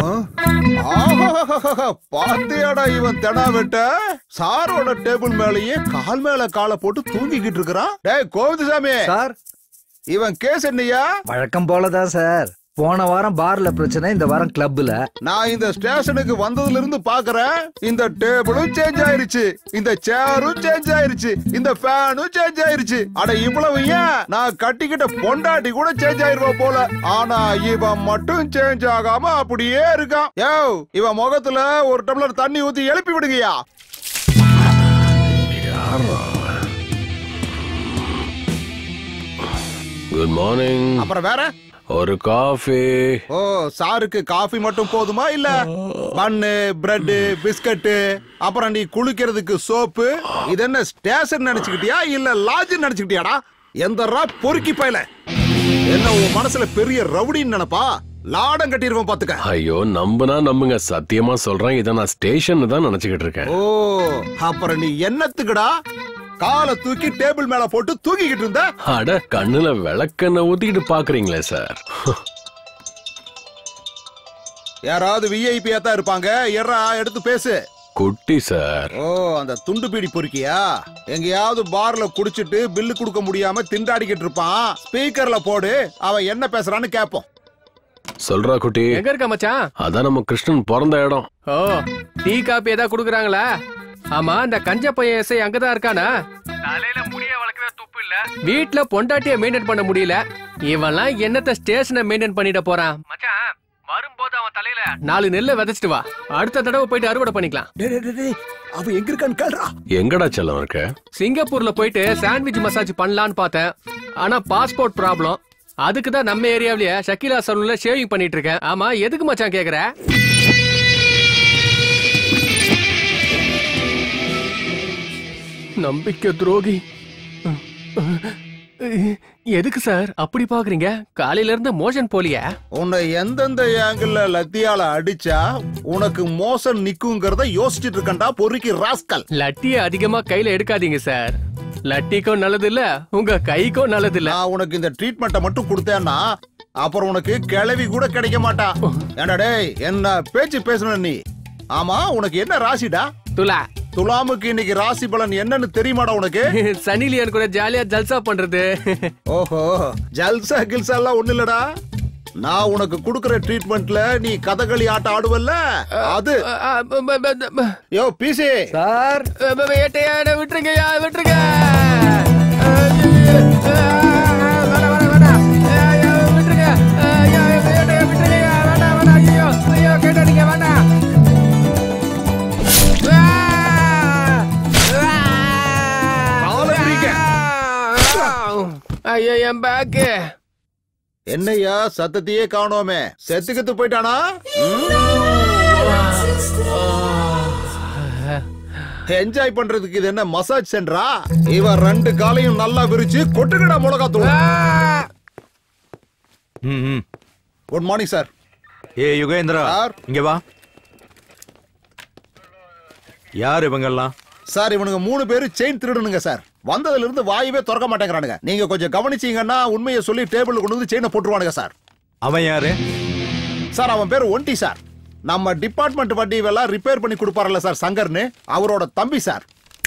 ஆஹாஹாஹாஹா, பாத்தியாடா இவன் தெனா வெட்ட சாரோட டேபிள் மேலேயே கால் மேல காலை போட்டு தூங்கிக்கிட்டு இருக்கிறான் டேய் கோவிந்தசாமி சார் இவன் கேஸ் என்னையா வழக்கம் போலதான் சார் போன வாரம் பார்ல பிரச்சனை இந்த வாரம் கிளப்ல நான் இந்த ஸ்டேஷனுக்கு வந்ததுல இருந்து பாக்குறேன் இந்த டேபிளும் சேஞ்ச் ஆயிருச்சு இந்த சேரும் சேஞ்ச் ஆயிருச்சு இந்த ஃபேனும் சேஞ்ச் ஆயிருச்சு அட இவ்வளவு ஏன் நான் கட்டிக்கிட்ட பொண்டாட்டி கூட சேஞ்ச் ஆயிருவா போல ஆனா இவன் மட்டும் சேஞ்ச் ஆகாம அப்படியே இருக்கான் யோ இவன் முகத்துல ஒரு டம்ளர் தண்ணி ஊத்தி எழுப்பி விடுங்கயா குட் மார்னிங் அப்புறம் வேற ஒரு காஃபி ஓ சாருக்கு காஃபி மட்டும் போதுமா இல்ல பன்னு பிரெட் பிஸ்கட் அப்புறம் நீ குளிக்கிறதுக்கு சோப்பு இது என்ன ஸ்டேஷன் நினைச்சுக்கிட்டியா இல்ல லாட்ஜ் நினைச்சுக்கிட்டியாடா எந்தரா பொறுக்கி பயல என்ன உன் மனசுல பெரிய ரவுடின்னு நினைப்பா லாடம் கட்டிடுவேன் பாத்துக்க ஐயோ நம்புனா நம்புங்க சத்தியமா சொல்றேன் இதை நான் ஸ்டேஷன் தான் நினைச்சுக்கிட்டு இருக்கேன் ஓ அப்புறம் நீ என்னத்துக்குடா காலை தூக்கி டேபிள் மேல போட்டு தூக்கிக்கிட்டு இருந்த அட கண்ணுல விளக்கெண்ண ஊத்திக்கிட்டு பாக்குறீங்களே சார் யாராவது விஐபியா தான் இருப்பாங்க எறா எடுத்து பேசு குட்டி சார் ஓ அந்த துண்டு பீடி பொறுக்கியா எங்கேயாவது பார்ல குடிச்சிட்டு பில்லு கொடுக்க முடியாம திண்டாடிக்கிட்டு இருப்பான் ஸ்பீக்கர்ல போடு அவன் என்ன பேசுறான்னு கேப்போம் சொல்றா குட்டி எங்க இருக்க மச்சான் அதான் நம்ம கிருஷ்ணன் பிறந்த இடம் ஓ டீ காப்பி ஏதாவது குடுக்குறாங்களா ஆமா இந்த கஞ்ச பையன் எஸ்ஐ அங்கதான் இருக்கானா தலையில முடிய வளர்க்கவே துப்பு இல்ல வீட்ல பொண்டாட்டிய மெயின்டைன் பண்ண முடியல இவன்லாம் என்னத்த ஸ்டேஷனை மெயின்டைன் பண்ணிட போறான் மச்சான் வரும்போது அவன் தலையில நாலு நெல்லை விதைச்சிட்டு வா அடுத்த தடவை போயிட்டு அறுவடை பண்ணிக்கலாம் அவன் எங்க இருக்கான்னு கேள்றா எங்கடா செல்லம் இருக்க சிங்கப்பூர்ல போயிட்டு சாண்ட்விச் மசாஜ் பண்ணலான்னு பார்த்தேன் ஆனா பாஸ்போர்ட் ப்ராப்ளம் அதுக்கு தான் நம்ம ஏரியாவிலேயே ஷக்கிலா சலூன்ல ஷேவிங் பண்ணிட்டு இருக்கேன் ஆமா எதுக்கு மச்சான் கேக்குற நம்பிக்கை துரோகி எதுக்கு சார் அப்படி பாக்குறீங்க காலையில இருந்து மோஷன் போலியா உன்னை எந்தெந்த ஆங்கிள் லத்தியால அடிச்சா உனக்கு மோசம் நிக்குங்கிறத யோசிச்சுட்டு இருக்கண்டா பொறுக்கி ராஸ்கல் லட்டிய அதிகமா கையில எடுக்காதீங்க சார் லட்டிக்கும் நல்லது இல்ல உங்க கைக்கும் நல்லது இல்ல நான் உனக்கு இந்த ட்ரீட்மெண்ட்டை மட்டும் கொடுத்தேன்னா அப்புறம் உனக்கு கிளவி கூட கிடைக்க மாட்டா ஏன்டா டேய் என்ன பேச்சு பேசணும் நீ ஆமா உனக்கு என்ன ராசிடா துலா துலாமுக்கு இன்னைக்கு ராசி பலன் என்னன்னு தெரியுமாடா உனக்கு சனிலியன் கூட ஜாலியா ஜல்சா பண்றது ஓஹோ ஜல்சா கில்சா எல்லாம் ஒண்ணு இல்லடா நான் உனக்கு குடுக்கற ட்ரீட்மெண்ட்ல நீ கதகளி ஆட்டம் ஆடுவல்ல அது யோ பிசி சார் ஏட்டையா விட்டுருங்கய்யா விட்டுருங்க ஐயோ என் பேக்கு என்னய்யா சத்தத்தையே காணோமே செத்துக்கிட்டு போயிட்டானா என்ஜாய் பண்றதுக்கு இது என்ன மசாஜ் சென்டரா இவன் ரெண்டு காலையும் நல்லா விரிச்சு கொட்டுக்கடா மிளகா தூள் ம் குட் மார்னிங் சார் ஏ யுகேந்திரா சார். இங்க வா யார் இவங்கெல்லாம் சார் இவனுங்க மூணு பேரு செயின் திருடனுங்க சார் வந்ததுல இருந்து வாயவே திறக்க மாட்டேங்கிறானுங்க நீங்க கொஞ்சம் கவனிச்சீங்கன்னா உண்மையை சொல்லி டேபிள் கொண்டு வந்து செயினை போட்டுருவானுங்க சார் அவன் யாரு சார் அவன் பேர் ஒன்டி சார் நம்ம டிபார்ட்மெண்ட் வண்டி எல்லாம் ரிப்பேர் பண்ணி கொடுப்பாருல்ல சார் சங்கர்னு அவரோட தம்பி சார்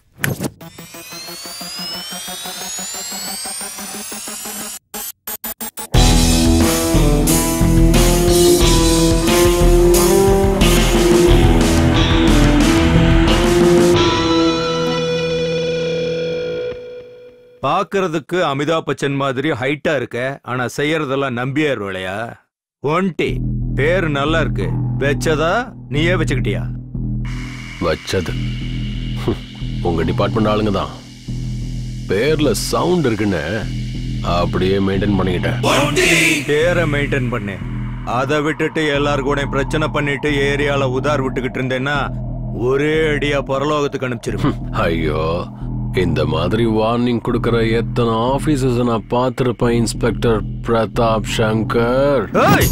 பாக்குறதுக்கு அமிதாப் பச்சன் மாதிரி ஹைட்டா இருக்க ஆனா செய்யறதெல்லாம் நம்பியார் வேலையா ஒன்டி பேர் நல்லா இருக்கு வச்சதா நீயே வச்சுக்கிட்டியா வச்சது ஹம், உங்க டிபார்ட்மெண்ட் ஆளுங்க தான் பேர்ல சவுண்ட் இருக்குன்னு அப்படியே மெயின்டைன் பண்ணிக்கிட்டேன் பேரை மெயின்டைன் பண்ணு அதை விட்டுட்டு எல்லாரு கூட பிரச்சனை பண்ணிட்டு ஏரியால உதார் விட்டுக்கிட்டு இருந்தேன்னா ஒரே அடியா பரலோகத்துக்கு அனுப்பிச்சிருப்பேன் ஐயோ இந்த மாதிரி வார்னிங் கொடுக்கற எத்தனை ஆபீசர்ஸ் நான் பார்த்திருப்பேன் இன்ஸ்பெக்டர் பிரதாப் சங்கர் ஏய்,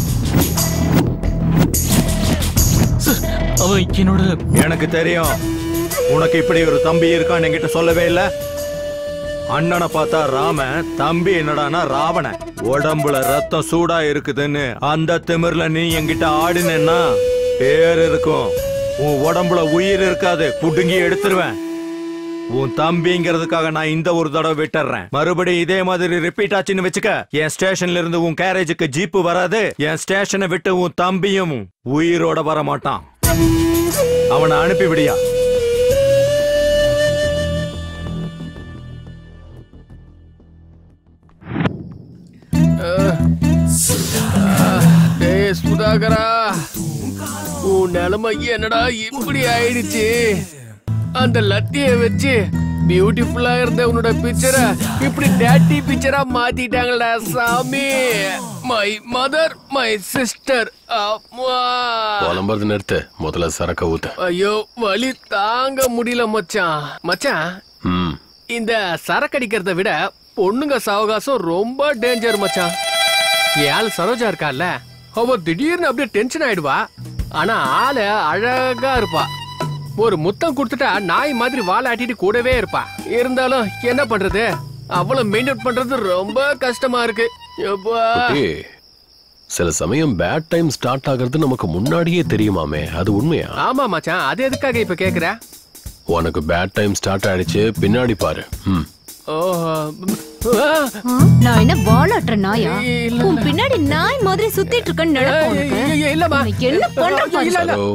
அவன் என்னோட எனக்கு தெரியும் உனக்கு இப்படி ஒரு தம்பி இருக்கான்னு என்கிட்ட சொல்லவே இல்ல அண்ணனை பார்த்தா ராமன் தம்பி என்னடானா ராவணன் உடம்புல ரத்தம் சூடா இருக்குதுன்னு அந்த திமிர்ல நீ என்கிட்ட ஆடினேன்னா பேர் இருக்கும் உன் உடம்புல உயிர் இருக்காது புடுங்கி எடுத்துருவேன் உன் தம்பிங்கிறதுக்காக நான் இந்த ஒரு தடவை விட்டுறேன் மறுபடியும் இதே மாதிரி ரிப்பீட் ஆச்சுன்னு வச்சுக்க என் ஸ்டேஷன்ல இருந்து உன் கேரேஜுக்கு ஜீப்பு வராது என் ஸ்டேஷனை விட்டு உன் தம்பியும் உயிரோட வர மாட்டான் அவனை அனுப்பி விடியா டேய் சுதாகரா உன் நிலைமை என்னடா இப்படி ஆயிடுச்சு அந்த லத்திய வச்சு பியூட்டிஃபுல்லா இருந்த உன்னோட பிக்சரை இப்படி டேட்டி பிக்சரா மாத்திட்டாங்களா சாமி மை மதர் மை சிஸ்டர் அம்மா புலம்புறது நிறுத்து முதல்ல சரக்க ஊத்து ஐயோ வலி தாங்க முடியல மச்சான் மச்சான் ம் இந்த சரக்கடிக்கிறத விட பொண்ணுங்க சாவகாசம் ரொம்ப டேஞ்சர் மச்சான் என் ஆள் சரோஜா இருக்கால அவ திடீர்னு அப்படியே டென்ஷன் ஆயிடுவா ஆனா ஆளு அழகா இருப்பா ஒரு முத்தம் கொடுத்துட்டா நாய் மாதிரி வாழை ஆட்டிட்டு கூடவே இருப்பா இருந்தாலும் என்ன பண்றது அவளை மெயின்டைன் பண்றது ரொம்ப கஷ்டமா இருக்கு எப்பா ஏய், சில சமயம் பேட் டைம் ஸ்டார்ட் ஆகிறது நமக்கு முன்னாடியே தெரியுமாமே அது உண்மையா ஆமா மச்சான் அது எதுக்காக இப்ப கேக்குற உனக்கு பேட் டைம் ஸ்டார்ட் ஆயிடுச்சு பின்னாடி பாரு ம் ஓஹோ ஆ, ஆ? நான் என்ன வாலாட்டுற நாயா இல்ல. உன் பின்னாடி நாய் மாதிரி சுத்திட்டு இருக்கேன்னு நினைப்ப உனக்கு ஏய், ஏய், இல்லம்மா. உன்னை என்ன பண்ற பாரு இல்ல, இல்ல. ஹலோ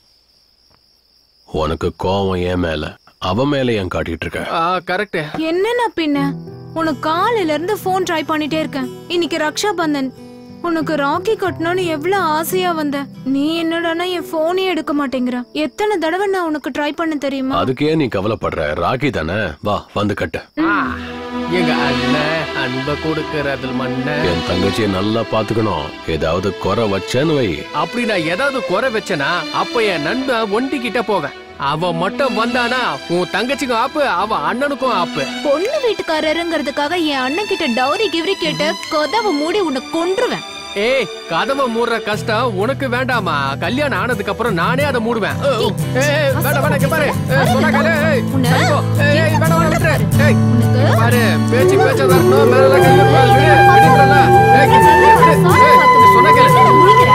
உனக்கு கோவம் ஏன் மேல அவ மேல ஏன் காட்டிட்டு இருக்க ஆ கரெக்ட் என்னன்னா பின்ன உனக்கு காலையில இருந்து போன் ட்ரை பண்ணிட்டே இருக்கேன் இன்னைக்கு ரக்ஷா பந்தன் உனக்கு ராக்கி கட்டணும்னு எவ்வளவு ஆசையா வந்த நீ என்னடானா என் போனே எடுக்க மாட்டேங்கிற எத்தனை தடவை நான் உனக்கு ட்ரை பண்ண தெரியுமா அதுக்கே நீ கவலைப்படுற ராக்கி தானே வா வந்து கட்டு ஆ, எங்க அண்ணன் அன்ப கொடுக்கறதுல மண்ண என் தங்கச்சியை நல்லா பாத்துக்கணும் ஏதாவது குறை வச்சேன்னு வை அப்படி நான் ஏதாவது குறை வச்சனா அப்ப என் நண்பன் ஒண்டி கிட்ட போவேன் அவன் மட்டும் வந்தானா உன் தங்கச்சிக்கும் ஆப்பு அவன் அண்ணனுக்கும் ஆப்பு பொண்ணு வீட்டுக்காரருங்கிறதுக்காக என் அண்ணன் கிட்ட டவுரி கிவ்ரி கேட்டு கதவை மூடி உன்னை கொன்றுவேன் ஏய் கதவை மூடுற கஷ்டம் உனக்கு வேண்டாமா கல்யாணம் ஆனதுக்கு அப்புறம் நானே அதை மூடுவேன் ஓ, ஓ, ஏய், ஏய், வேண்டாம் வேண்டாம் இங்க பாரு ஏய், சொன்னா கேளு, ஏய், உன்னை தள்ளிப்போ. ஏய், ஏய், வேண்டாம் வேண்டாம் விட்டுரு. ஏய், உனக்கு இங்க பாரு பேச்சு பேச்சா தான் இருக்கணும் மேல கை வைப்பா, விடு, விடுங்கறல. ஏய், ஏய், விடு, ஏய், சொன்னா கேளு. முடிக்கிற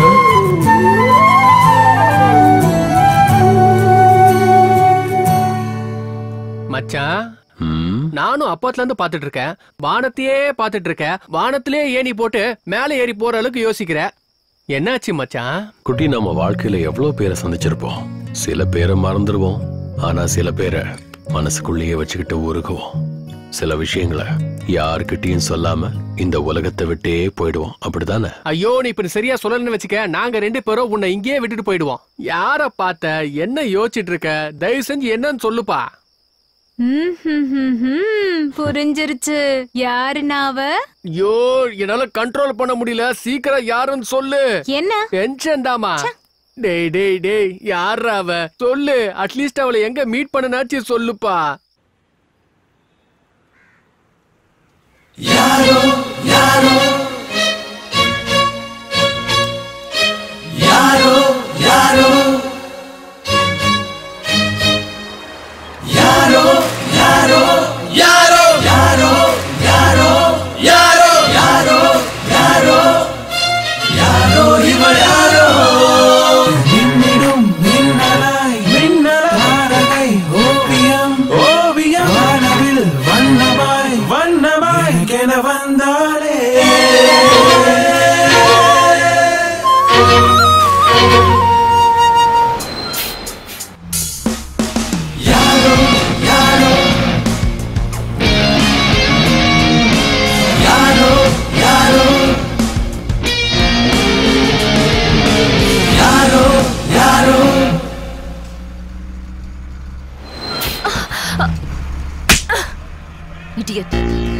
மச்சான் ம் நானும் அப்பத்துல இருந்து பாத்துட்டு இருக்கேன் வானத்தையே பாத்துட்டு இருக்கேன் வானத்திலே ஏணி போட்டு மேலே ஏறி போற அளவுக்கு யோசிக்கிற என்னாச்சு மச்சான் குட்டி நம்ம வாழ்க்கையில எவ்வளவு பேரை சந்திச்சிருப்போம் சில பேரை மறந்துடுவோம் ஆனா சில பேரை மனசுக்குள்ளேயே வச்சுக்கிட்டு உருகுவோம் சில விஷயங்களை யாருக்கிட்டயும் சொல்லாம இந்த உலகத்தை விட்டே போயிடுவோம் அப்படிதானே ஐயோ நீ இப்ப சரியா சொல்லணும்னு வச்சுக்க நாங்க ரெண்டு பேரும் உன்னை இங்கேயே விட்டுட்டு போயிடுவோம் யார பார்த்த என்ன யோசிச்சுட்டு இருக்க தயவு செஞ்சு என்னன்னு சொல்லுப்பா ம், ஹும், ஹும், ஹும். புரிஞ்சிருச்சு யாரு நாவ ஐயோ என்னால கண்ட்ரோல் பண்ண முடியல சீக்கிரம் யாருன்னு சொல்லு என்ன டென்ஷன் தாமா டேய் டேய் டேய் யாரா அவ சொல்லு அட்லீஸ்ட் அவளை எங்க மீட் பண்ணனாச்சு சொல்லுப்பா மின்னிடும் மின்னலாய் மின்னலாரகை ஓவியம் ஓவியம் வானவில் வண்ணமாய் வண்ணமாய் கென வந்தாளே யாரோ யாரோ யாரோ யாரோ யாரோ யாரோ இடியட்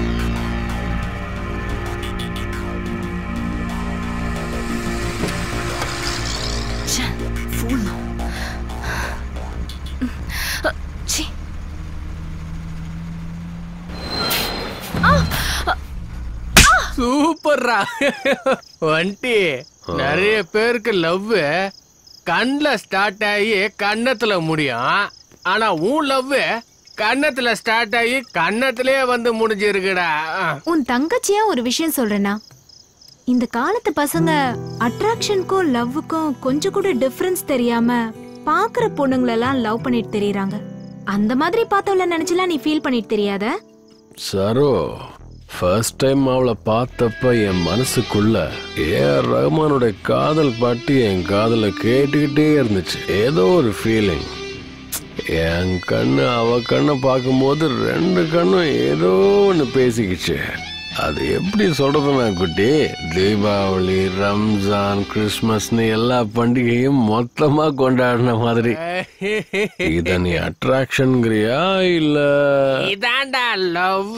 சூப்பர்ரா வண்டி நிறைய பேருக்கு லவ் கண்ணுல ஸ்டார்ட் ஆகி கன்னத்துல முடியும் ஆனா உன் லவ் கன்னத்துல ஸ்டார்ட் ஆகி கன்னத்திலே வந்து முடிஞ்சிருக்குடா ஆ. உன் தங்கச்சியா ஒரு விஷயம் சொல்றேனா இந்த காலத்து பசங்க அட்ராக்ஷனுக்கும் லவ்வுக்கும் கொஞ்சம் கூட டிஃபரன்ஸ் தெரியாம பாக்குற பொண்ணுங்களெல்லாம் லவ் பண்ணிட்டு தெரியறாங்க அந்த மாதிரி பார்த்தவள நினைச்சலாம் நீ ஃபீல் பண்ணிட்டு தெரியாத சரோ ஃபர்ஸ்ட் டைம் அவளை பார்த்தப்ப என் மனசுக்குள்ள ஏ ரஹ்மானுடைய காதல் பாட்டு என் காதல கேட்டுக்கிட்டே இருந்துச்சு ஏதோ ஒரு ஃபீலிங் என் கண்ணு அவ கண்ணை பார்க்கும்போது ரெண்டு கண்ணும் ஏதோ ஒன்று பேசிக்கிச்சு அது எப்படி சொல்றதுனா குட்டி தீபாவளி ரம்ஜான் கிறிஸ்மஸ்னு எல்லா பண்டிகையும் மொத்தமா கொண்டாடின மாதிரி இத நீ அட்ராக்ஷன்ங்கிறியா இல்ல இதாண்டா லவ்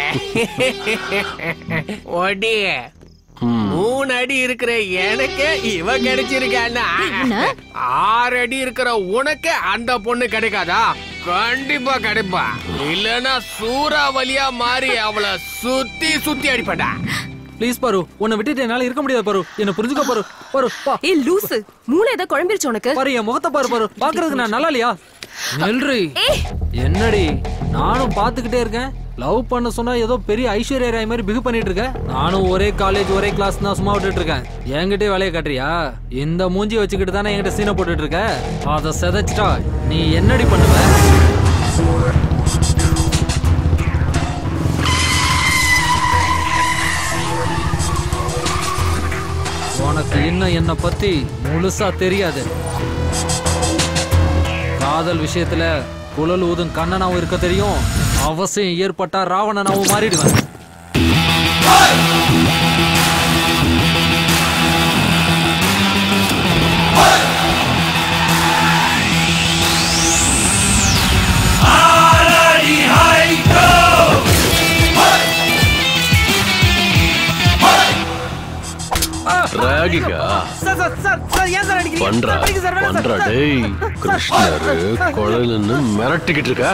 ஒடி மூணு அடி இருக்கிற எனக்கு இவ கிடைச்சிருக்கான்னா ஆறு அடி இருக்கிற உனக்கு அந்த பொண்ணு கிடைக்காதா கண்டிப்பா கிடைப்பா இல்லனா சூறாவளியா மாறி அவள சுத்தி சுத்தி அடிப்படா ப்ளீஸ் பாரு உன்னை விட்டுட்டு என்னால இருக்க முடியாது பாரு என்ன புரிஞ்சுக்க பாரு பாரு பா ஏய் லூசு மூளை ஏதோ குழம்பிருச்சு உனக்கு பாரு என் முகத்தை பாரு பாரு பாக்குறதுக்கு நான் நல்லா இல்லையா நெல்றி என்னடி நானும் பாத்துக்கிட்டே இருக்கேன் லவ் பண்ண சொன்னா ஏதோ பெரிய ஐஸ்வர்யா ராய் மாதிரி பிகு பண்ணிட்டு இருக்க நானும் ஒரே காலேஜ் ஒரே கிளாஸ் தான் சும்மா விட்டுட்டு இருக்கேன் என்கிட்டயே வேலையை காட்டுறியா இந்த மூஞ்சி வச்சுக்கிட்டு தானே என்கிட்ட சீனை போட்டுட்டு இருக்க அதை செதைச்சிட்டா நீ என்னடி பண்ணுவ உனக்கு இன்னும் என்னை பத்தி முழுசா தெரியாது காதல் விஷயத்துல குழல் ஊதும் கண்ணனாவும் இருக்க தெரியும் அவசியம் ஏற்பட்டா ராவணனாவும் மாறிடுவேன் ராகிகா பண்றா பண்றா டேய் கிருஷ்ணரு குழலுன்னு மிரட்டிக்கிட்டு இருக்கா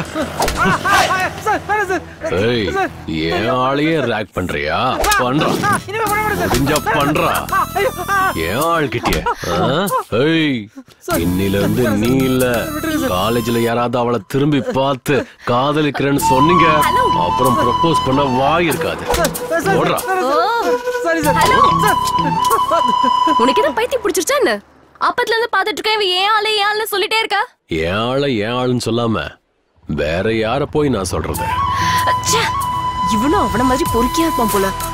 ஏய் என் ஆளையே ரேக் பண்றியா பண்றா முடிஞ்சா பண்றா என் ஆள்கிட்டயே ஏய் இன்னில இருந்து நீ இல்ல காலேஜ்ல யாராவது அவளை திரும்பி பார்த்து காதலிக்கிறேன்னு சொன்னீங்க அப்புறம் ப்ரப்போஸ் பண்ண வாய் இருக்காது ஓடுறா உனக்கு எதுவும் பைத்தியம் பிடிச்சிருச்சா என்ன அப்பத்துல இருந்து பாத்துட்டு இருக்கேன் இவன் ஏன் ஆளு ஏன் ஆளு சொல்லிட்டே இருக்கா என் ஆளை என் ஆளுன்னு சொல்லாம வேற யார போய் நான் சொல்றது ச்சே, இவனும் அவன மாதிரி பொறுக்கியா இருப்பான் போல